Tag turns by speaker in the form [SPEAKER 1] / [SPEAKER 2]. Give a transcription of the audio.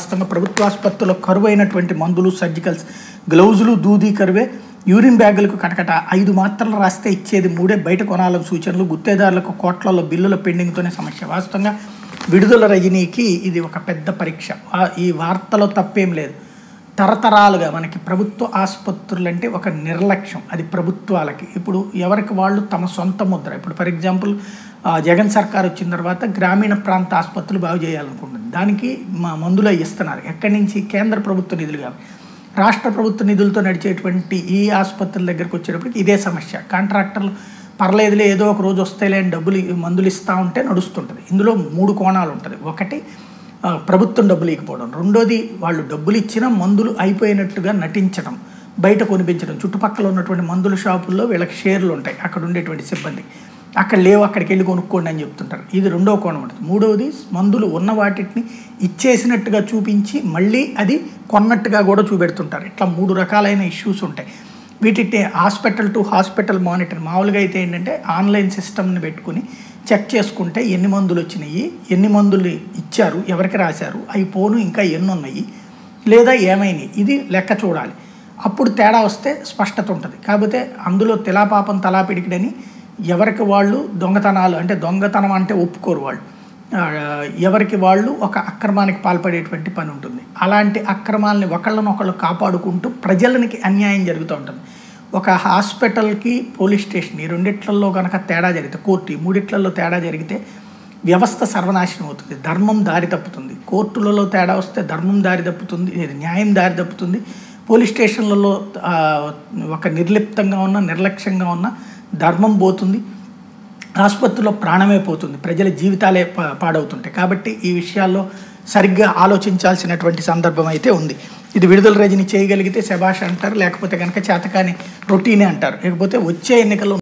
[SPEAKER 1] వాస్తవంగా ప్రభుత్వ ఆసుపత్రుల్లో కరువు అయినటువంటి మందులు సర్జికల్స్ గ్లౌజులు దూది కరువే యూరిన్ బ్యాగులకు కటకట ఐదు మాత్రలు రాస్తే ఇచ్చేది మూడే బయట కొనాలని సూచనలు గుత్తేదారులకు కోట్లలో బిల్లుల పెండింగ్తోనే సమస్య వాస్తవంగా విడుదల రజనీకి ఇది ఒక పెద్ద పరీక్ష ఆ- ఈ వార్తలో తప్పేం లేదు తరతరాలుగా మనకి ప్రభుత్వ ఆసుపత్రులు అంటే ఒక నిర్లక్ష్యం అది ప్రభుత్వాలకి ఇప్పుడు ఎవరికి వాళ్ళు తమ సొంత ముద్ర ఇప్పుడు ఫర్ ఎగ్జాంపుల్ ఆ, జగన్ సర్కార్ వచ్చిన తర్వాత గ్రామీణ ప్రాంత ఆసుపత్రులు బాగు చేయాలనుకుంటుంది దానికి మా మందులు అవి ఇస్తున్నారు ఎక్కడి నుంచి కేంద్ర ప్రభుత్వ నిధులు కాదు రాష్ట్ర ప్రభుత్వ నిధులతో నడిచేటువంటి ఈ ఆసుపత్రుల దగ్గరికి వచ్చేటప్పటికి ఇదే సమస్య కాంట్రాక్టర్లు పర్లేదులే ఏదో ఒక రోజు వస్తేలే అని డబ్బులు మందులు ఇస్తూ ఉంటే నడుస్తుంటుంది ఇందులో మూడు కోణాలు ఉంటుంది ఒకటి ఆ, ప్రభుత్వం డబ్బులు ఇవ్వకపోవడం రెండోది వాళ్ళు డబ్బులు ఇచ్చినా మందులు అయిపోయినట్టుగా నటించడం బయట కొనిపించడం చుట్టుపక్కల ఉన్నటువంటి మందుల షాపుల్లో వీళ్ళకి షేర్లు ఉంటాయి అక్కడ ఉండేటువంటి సిబ్బంది అక్కడ లేవు అక్కడికి వెళ్ళి కొనుక్కోండి అని చెప్తుంటారు ఇది రెండో కోణం ఉంటుంది మూడవది మందులు ఉన్న వాటిని ఇచ్చేసినట్టుగా చూపించి మళ్ళీ అది కొన్నట్టుగా కూడా చూపెడుతుంటారు ఇట్లా మూడు రకాలైన ఇష్యూస్ ఉంటాయి వీటిని హాస్పిటల్ టు హాస్పిటల్ మానిటర్ మామూలుగా అయితే ఏంటంటే ఆన్లైన్ సిస్టమ్ని పెట్టుకుని చెక్ చేసుకుంటే ఎన్ని మందులు వచ్చినాయి ఎన్ని మందులు ఇచ్చారు ఎవరికి రాశారు అవి పోను ఇంకా ఎన్ని ఉన్నాయి లేదా ఏమైనాయి ఇది లెక్క చూడాలి అప్పుడు తేడా వస్తే స్పష్టత ఉంటుంది కాకపోతే అందులో తిలాపాపం తలాపిడికిడని ఎవరికి వాళ్ళు దొంగతనాలు అంటే దొంగతనం అంటే ఒప్పుకోరు వాళ్ళు ఆ, ఎవరికి వాళ్ళు ఒక అక్రమానికి పాల్పడేటువంటి పని ఉంటుంది అలాంటి అక్రమాలని ఒకళ్ళనొకళ్ళు కాపాడుకుంటూ ప్రజలనికి అన్యాయం జరుగుతూ ఉంటుంది ఒక హాస్పిటల్కి పోలీస్ స్టేషన్ ఈ రెండిట్లలో కనుక తేడా జరిగితే కోర్టు ఈ మూడిట్లలో తేడా జరిగితే వ్యవస్థ సర్వనాశనం అవుతుంది ధర్మం దారి తప్పుతుంది కోర్టులలో తేడా వస్తే ధర్మం దారి తప్పుతుంది ఇది న్యాయం దారి తప్పుతుంది పోలీస్ స్టేషన్లలో ఆ, ఒక నిర్లిప్తంగా ఉన్న నిర్లక్ష్యంగా ఉన్న ధర్మం పోతుంది ఆసుపత్రిలో ప్రాణమే పోతుంది ప్రజల జీవితాలే పా- పాడవుతుంటాయి కాబట్టి ఈ విషయాల్లో సరిగ్గా ఆలోచించాల్సినటువంటి సందర్భం అయితే ఉంది ఇది విడుదల రజని చేయగలిగితే శభాష్ అంటారు లేకపోతే కనుక చేతకాని రొటీనే అంటారు లేకపోతే వచ్చే ఎన్నికల్లో